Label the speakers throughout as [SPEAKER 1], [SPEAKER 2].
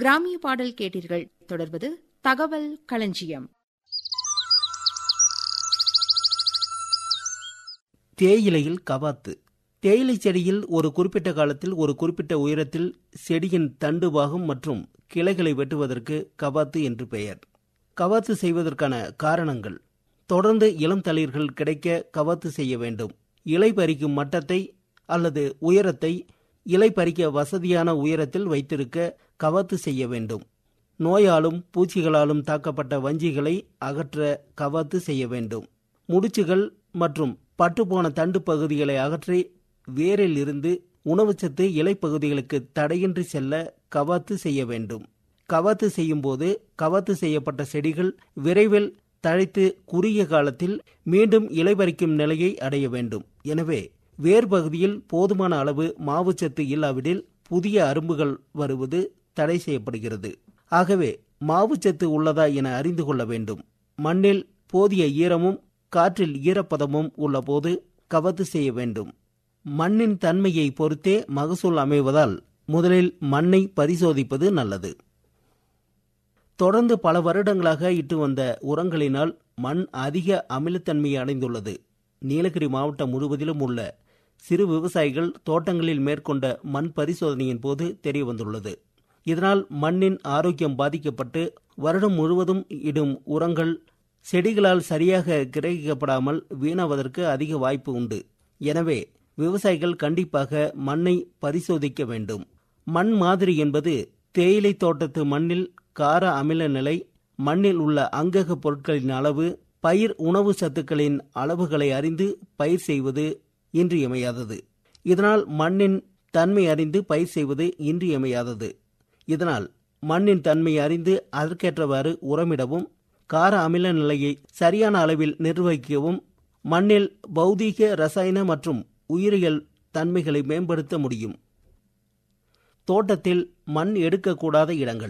[SPEAKER 1] கிராமிய பாடல் கேட்டீர்கள் தொடர்வது தகவல் களஞ்சியம்
[SPEAKER 2] தேயிலையில் கவாத்து தேயிலை செடியில் ஒரு குறிப்பிட்ட காலத்தில் ஒரு குறிப்பிட்ட உயரத்தில் செடியின் தண்டு பாகம் மற்றும் கிளைகளை வெட்டுவதற்கு கவாத்து என்று பெயர் கவாத்து செய்வதற்கான காரணங்கள் தொடர்ந்து இளம் தளிர்கள் கிடைக்க கவாத்து செய்ய வேண்டும் இலை பறிக்கும் மட்டத்தை அல்லது உயரத்தை இலை பறிக்க வசதியான உயரத்தில் வைத்திருக்க கவாத்து செய்ய வேண்டும் நோயாலும் பூச்சிகளாலும் தாக்கப்பட்ட வஞ்சிகளை அகற்ற கவாத்து செய்ய வேண்டும் முடிச்சுகள் மற்றும் பட்டுப்போன தண்டு பகுதிகளை அகற்றி வேரில் இருந்து உணவுச்சத்து இலைப்பகுதிகளுக்கு தடையின்றி செல்ல கவாத்து செய்ய வேண்டும் கவாத்து செய்யும் போது கவாத்து செய்யப்பட்ட செடிகள் விரைவில் தழைத்து குறுகிய காலத்தில் மீண்டும் இலைபறிக்கும் நிலையை அடைய வேண்டும் எனவே வேர் பகுதியில் போதுமான அளவு மாவுச்சத்து இல்லாவிடில் புதிய அரும்புகள் வருவது தடை செய்யப்படுகிறது ஆகவே மாவுச்சத்து உள்ளதா என அறிந்து கொள்ள வேண்டும் மண்ணில் போதிய ஈரமும் காற்றில் ஈரப்பதமும் உள்ளபோது கவத்து செய்ய வேண்டும் மண்ணின் தன்மையை பொறுத்தே மகசூல் அமைவதால் முதலில் மண்ணை பரிசோதிப்பது நல்லது தொடர்ந்து பல வருடங்களாக இட்டு வந்த உரங்களினால் மண் அதிக அமிலத்தன்மையை அடைந்துள்ளது நீலகிரி மாவட்டம் முழுவதிலும் உள்ள சிறு விவசாயிகள் தோட்டங்களில் மேற்கொண்ட மண் பரிசோதனையின் போது தெரிய வந்துள்ளது இதனால் மண்ணின் ஆரோக்கியம் பாதிக்கப்பட்டு வருடம் முழுவதும் இடும் உரங்கள் செடிகளால் சரியாக கிரகிக்கப்படாமல் வீணாவதற்கு அதிக வாய்ப்பு உண்டு எனவே விவசாயிகள் கண்டிப்பாக மண்ணை பரிசோதிக்க வேண்டும் மண் மாதிரி என்பது தேயிலை தோட்டத்து மண்ணில் கார அமில நிலை மண்ணில் உள்ள அங்கக பொருட்களின் அளவு பயிர் உணவு சத்துக்களின் அளவுகளை அறிந்து பயிர் செய்வது இன்றியமையாதது இதனால் மண்ணின் தன்மை அறிந்து பயிர் செய்வது இன்றியமையாதது இதனால் மண்ணின் தன்மை அறிந்து அதற்கேற்றவாறு உரமிடவும் கார அமில நிலையை சரியான அளவில் நிர்வகிக்கவும் மண்ணில் பௌதீக ரசாயன மற்றும் உயிரியல் தன்மைகளை மேம்படுத்த முடியும் தோட்டத்தில் மண் எடுக்கக்கூடாத இடங்கள்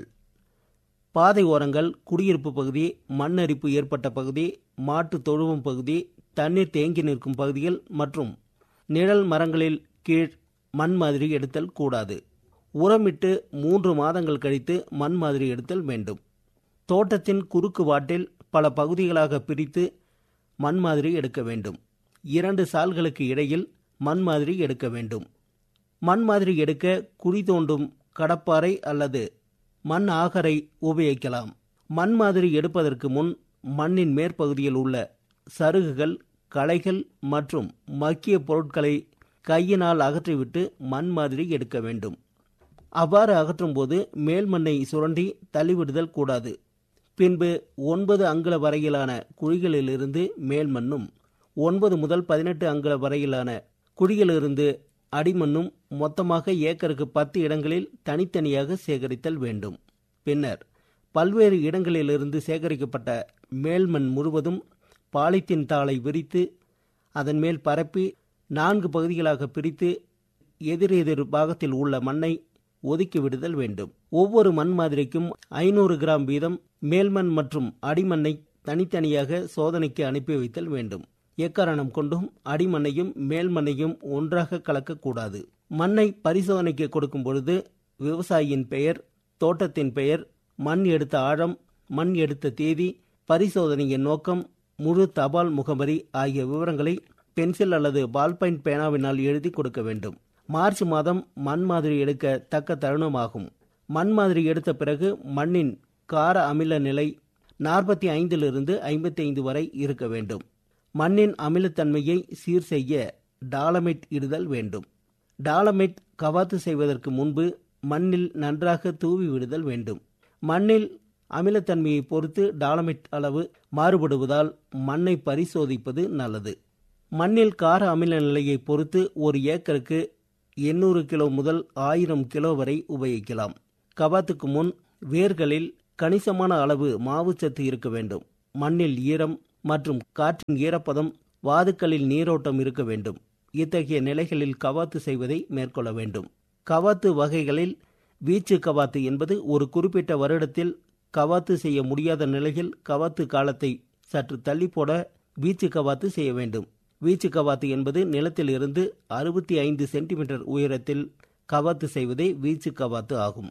[SPEAKER 2] பாதை ஓரங்கள் குடியிருப்பு பகுதி மண் அரிப்பு ஏற்பட்ட பகுதி மாட்டு தொழுவம் பகுதி தண்ணீர் தேங்கி நிற்கும் பகுதிகள் மற்றும் நிழல் மரங்களில் கீழ் மண் மாதிரி எடுத்தல் கூடாது உரமிட்டு மூன்று மாதங்கள் கழித்து மண் மாதிரி எடுத்தல் வேண்டும் தோட்டத்தின் குறுக்கு வாட்டில் பல பகுதிகளாக பிரித்து மண் மாதிரி எடுக்க வேண்டும் இரண்டு சால்களுக்கு இடையில் மண் மாதிரி எடுக்க வேண்டும் மண் மாதிரி எடுக்க குழி தோண்டும் கடப்பாறை அல்லது மண் ஆகரை உபயோகிக்கலாம் மண் மாதிரி எடுப்பதற்கு முன் மண்ணின் மேற்பகுதியில் உள்ள சருகுகள் களைகள் மற்றும் மக்கிய பொருட்களை கையினால் அகற்றிவிட்டு மண் மாதிரி எடுக்க வேண்டும் அவ்வாறு அகற்றும்போது மேல் மண்ணை சுரண்டி தள்ளிவிடுதல் கூடாது பின்பு ஒன்பது அங்குல வரையிலான குழிகளிலிருந்து மேல் மண்ணும் ஒன்பது முதல் பதினெட்டு அங்குல வரையிலான குழியிலிருந்து அடிமண்ணும் மொத்தமாக ஏக்கருக்கு பத்து இடங்களில் தனித்தனியாக சேகரித்தல் வேண்டும் பின்னர் பல்வேறு இடங்களிலிருந்து சேகரிக்கப்பட்ட மேல்மண் முழுவதும் பாலித்தீன் தாளை விரித்து அதன் மேல் பரப்பி நான்கு பகுதிகளாக பிரித்து எதிர் எதிர் பாகத்தில் உள்ள மண்ணை ஒதுக்கி விடுதல் வேண்டும் ஒவ்வொரு மண் மாதிரிக்கும் ஐநூறு கிராம் வீதம் மேல்மண் மற்றும் அடிமண்ணை தனித்தனியாக சோதனைக்கு அனுப்பி வைத்தல் வேண்டும் எக்காரணம் கொண்டும் அடிமண்ணையும் மேல்மண்ணையும் ஒன்றாக கலக்கக்கூடாது மண்ணை பரிசோதனைக்கு கொடுக்கும் பொழுது விவசாயியின் பெயர் தோட்டத்தின் பெயர் மண் எடுத்த ஆழம் மண் எடுத்த தேதி பரிசோதனையின் நோக்கம் முழு தபால் முகவரி ஆகிய விவரங்களை பென்சில் அல்லது பால்பைன் பேனாவினால் எழுதி கொடுக்க வேண்டும் மார்ச் மாதம் மண் மாதிரி எடுக்க தக்க தருணமாகும் மண் மாதிரி எடுத்த பிறகு மண்ணின் கார அமில நிலை நாற்பத்தி ஐந்திலிருந்து ஐம்பத்தி ஐந்து வரை இருக்க வேண்டும் மண்ணின் அமிலத்தன்மையை சீர் செய்ய டாலமைட் இடுதல் வேண்டும் டாலமைட் கவாத்து செய்வதற்கு முன்பு மண்ணில் நன்றாக தூவி விடுதல் வேண்டும் மண்ணில் அமிலத்தன்மையை பொறுத்து டாலமைட் அளவு மாறுபடுவதால் மண்ணை பரிசோதிப்பது நல்லது மண்ணில் கார அமில நிலையை பொறுத்து ஒரு ஏக்கருக்கு எண்ணூறு கிலோ முதல் ஆயிரம் கிலோ வரை உபயோகிக்கலாம் கவாத்துக்கு முன் வேர்களில் கணிசமான அளவு மாவுச்சத்து இருக்க வேண்டும் மண்ணில் ஈரம் மற்றும் காற்றின் ஈரப்பதம் வாதுக்களில் நீரோட்டம் இருக்க வேண்டும் இத்தகைய நிலைகளில் கவாத்து செய்வதை மேற்கொள்ள வேண்டும் கவாத்து வகைகளில் வீச்சு கவாத்து என்பது ஒரு குறிப்பிட்ட வருடத்தில் கவாத்து செய்ய முடியாத நிலையில் கவாத்து காலத்தை சற்று தள்ளி போட வீச்சு கவாத்து செய்ய வேண்டும் வீச்சு கவாத்து என்பது நிலத்தில் இருந்து அறுபத்தி ஐந்து சென்டிமீட்டர் உயரத்தில் கவாத்து செய்வதே வீச்சு கவாத்து ஆகும்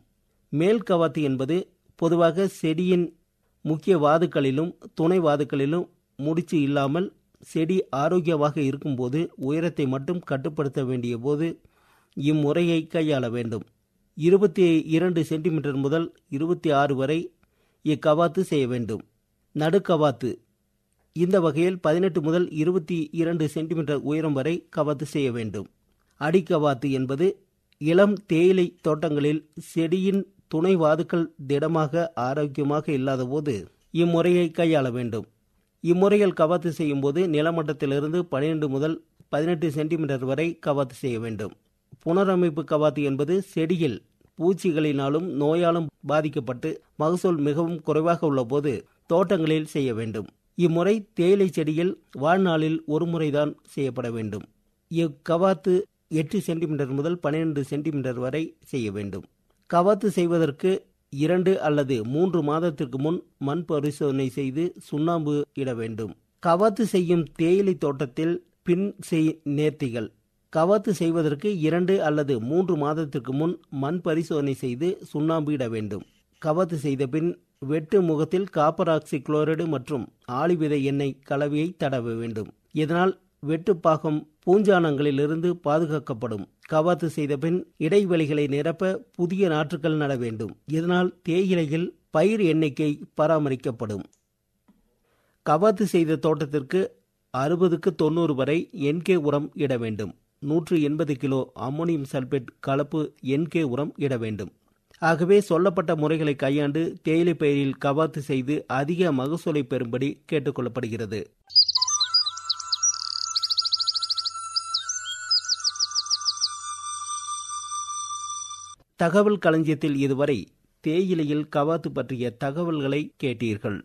[SPEAKER 2] மேல் கவாத்து என்பது பொதுவாக செடியின் முக்கிய வாதுக்களிலும் துணை வாதுக்களிலும் முடிச்சு இல்லாமல் செடி ஆரோக்கியமாக இருக்கும்போது உயரத்தை மட்டும் கட்டுப்படுத்த வேண்டிய போது இம்முறையை கையாள வேண்டும் இருபத்தி இரண்டு சென்டிமீட்டர் முதல் இருபத்தி ஆறு வரை இக்கவாத்து செய்ய வேண்டும் நடுக்கவாத்து இந்த வகையில் பதினெட்டு முதல் இருபத்தி இரண்டு சென்டிமீட்டர் உயரம் வரை கவாத்து செய்ய வேண்டும் அடிக்கவாத்து என்பது இளம் தேயிலை தோட்டங்களில் செடியின் துணை வாதுக்கள் திடமாக ஆரோக்கியமாக இல்லாதபோது இம்முறையை கையாள வேண்டும் இம்முறையில் கவாத்து செய்யும் போது நிலமட்டத்திலிருந்து பனிரெண்டு முதல் பதினெட்டு சென்டிமீட்டர் வரை கவாத்து செய்ய வேண்டும் புனரமைப்பு கவாத்து என்பது செடியில் பூச்சிகளினாலும் நோயாலும் பாதிக்கப்பட்டு மகசூல் மிகவும் குறைவாக உள்ளபோது தோட்டங்களில் செய்ய வேண்டும் இம்முறை தேயிலை செடியில் வாழ்நாளில் ஒரு முறைதான் செய்யப்பட வேண்டும் இக்கவாத்து எட்டு சென்டிமீட்டர் முதல் பன்னிரண்டு சென்டிமீட்டர் வரை செய்ய வேண்டும் கவாத்து செய்வதற்கு இரண்டு அல்லது மூன்று மாதத்திற்கு முன் மண் பரிசோதனை செய்து சுண்ணாம்பு இட வேண்டும் கவாத்து செய்யும் தேயிலை தோட்டத்தில் பின் செய் நேர்த்திகள் கவாத்து செய்வதற்கு இரண்டு அல்லது மூன்று மாதத்திற்கு முன் மண் பரிசோதனை செய்து சுண்ணாம்பு இட வேண்டும் கவாத்து செய்த பின் வெட்டு முகத்தில் காப்பர் ஆக்சி குளோரைடு மற்றும் ஆலிவிதை எண்ணெய் கலவையை தடவ வேண்டும் இதனால் வெட்டுப்பாகம் பூஞ்சானங்களிலிருந்து பாதுகாக்கப்படும் கவாத்து செய்த பின் இடைவெளிகளை நிரப்ப புதிய நாற்றுகள் நட வேண்டும் இதனால் தேயிலையில் பயிர் எண்ணிக்கை பராமரிக்கப்படும் கவாத்து செய்த தோட்டத்திற்கு அறுபதுக்கு தொண்ணூறு வரை என்கே உரம் இட வேண்டும் நூற்று எண்பது கிலோ அம்மோனியம் சல்பேட் கலப்பு என்கே உரம் இட வேண்டும் ஆகவே சொல்லப்பட்ட முறைகளை கையாண்டு தேயிலை பயிரில் கவாத்து செய்து அதிக மகசூலை பெறும்படி கேட்டுக்கொள்ளப்படுகிறது தகவல் களஞ்சியத்தில் இதுவரை தேயிலையில் கவாத்து பற்றிய தகவல்களை கேட்டீர்கள்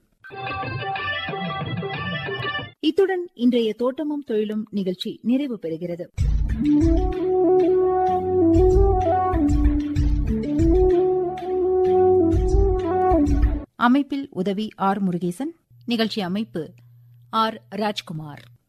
[SPEAKER 3] இத்துடன் இன்றைய தோட்டமும் தொழிலும் நிகழ்ச்சி நிறைவு பெறுகிறது
[SPEAKER 1] அமைப்பில் உதவி ஆர் முருகேசன் நிகழ்ச்சி அமைப்பு ஆர் ராஜ்குமார்